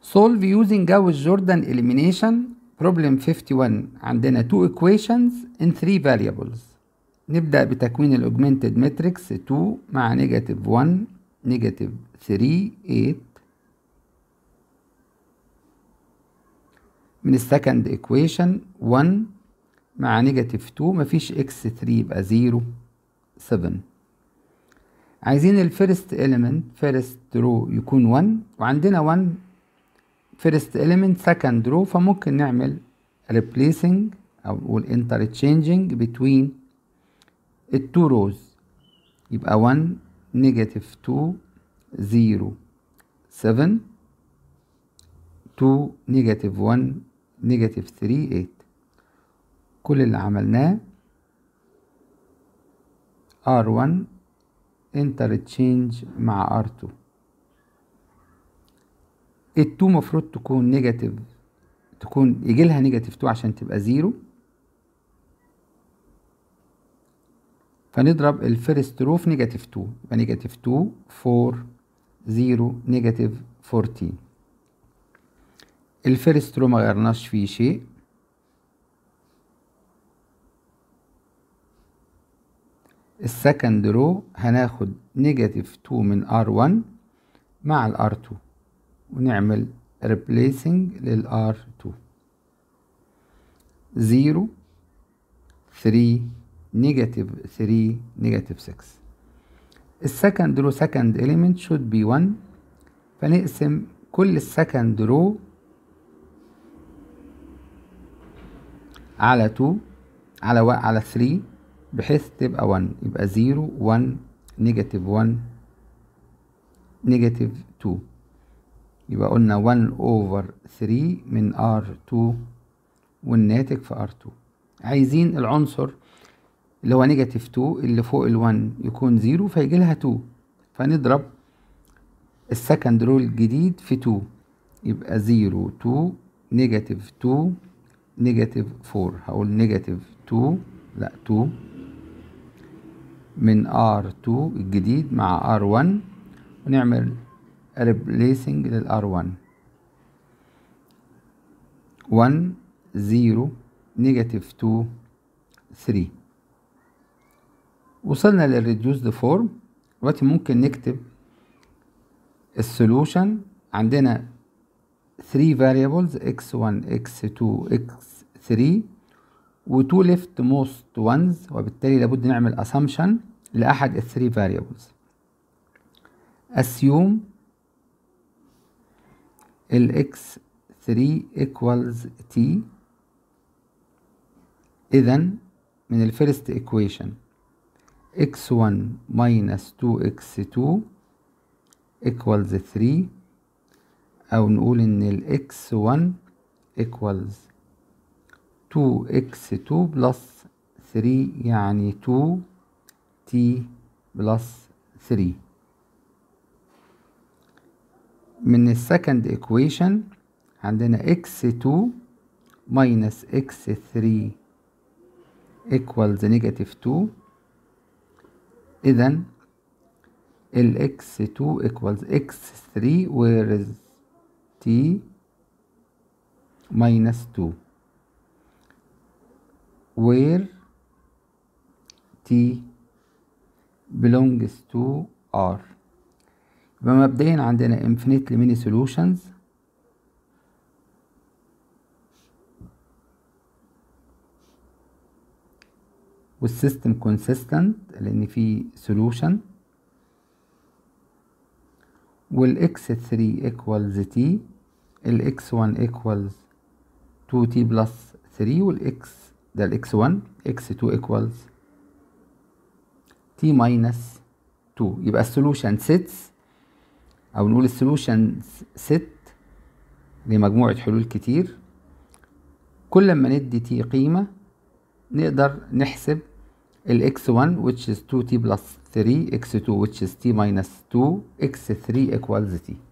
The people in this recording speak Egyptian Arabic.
solve using Gauss Jordan elimination problem 51 عندنا two equations in three variables نبدأ بتكوين الاوجمانتد ماتريكس 2 مع نيجاتيف 1 نيجاتيف 3 8 من السكند ايكويشن 1 مع نيجاتيف 2 مفيش اكس 3 يبقى 0 7 عايزين الفيرست element فيرست رو يكون 1 وعندنا 1 فيرست element سكند رو فممكن نعمل replacing او نقول interchanging between التو روز يبقى 1 نيجاتيف 2 0 7 2 نيجاتيف 1 نيجاتيف 3 8 كل اللي عملناه R1 interchange مع R2 ال2 مفروض تكون نيجاتيف تكون يجي لها نيجاتيف 2 عشان تبقى 0 فنضرب الفيرست رو في نيجاتيف 2 يبقى نيجاتيف 2 4 0 نيجاتيف 14 الفيرست رو ما غيرناش فيه شيء السكند رو هناخد نيجاتيف 2 من R1 مع ال R2 ونعمل replacing لل R2 0 3 نيجاتيف 3 نيجاتيف 6 السكند رو سكند element should be 1 فنقسم كل السكند رو على 2 على و... على 3 بحيث تبقى 1 يبقى 0 1 نيجاتيف 1 نيجاتيف 2 يبقى قلنا 1 اوفر 3 من R2 والناتج في R2 عايزين العنصر اللي هو نيجاتيف 2 اللي فوق ال1 يكون 0 فيجي لها 2 فنضرب السكند رول الجديد في 2 يبقى 0 2 نيجاتيف 2 نيجاتيف 4 هقول نيجاتيف 2 لا 2 من R2 الجديد مع R1 ونعمل replacing لل R1 1 0 نيجاتيف 2 3 وصلنا للريديوسد فورم دلوقتي ممكن نكتب السولوشن عندنا 3 variables x1 x2 x3 و 2 left most ones وبالتالي لابد نعمل assumption لأحد ال 3 variables assume ال x3 equals t إذا من الفيرست equation x1 minus 2x2 equals 3 أو نقول إن ال x1 equals 2x2 plus 3 يعني 2t plus 3 من السكند equation عندنا x2 minus x3 equals negative 2 إذا ال x2 equals x3 where is t minus 2 where t belongs to r يبقى مبدئيا عندنا infinitely many solutions والسيستم consistent لان في solution والاكس 3 equals t الاكس 1 equals 2t plus 3 والاكس ده الاكس 1 اكس 2 equals t minus 2 يبقى السولوشن sets او نقول السولوشن set لمجموعة حلول كتير كل ما ندي t قيمة نقدر نحسب ال x1 which is 2t plus 3 x2 which is t minus 2 x3 equals t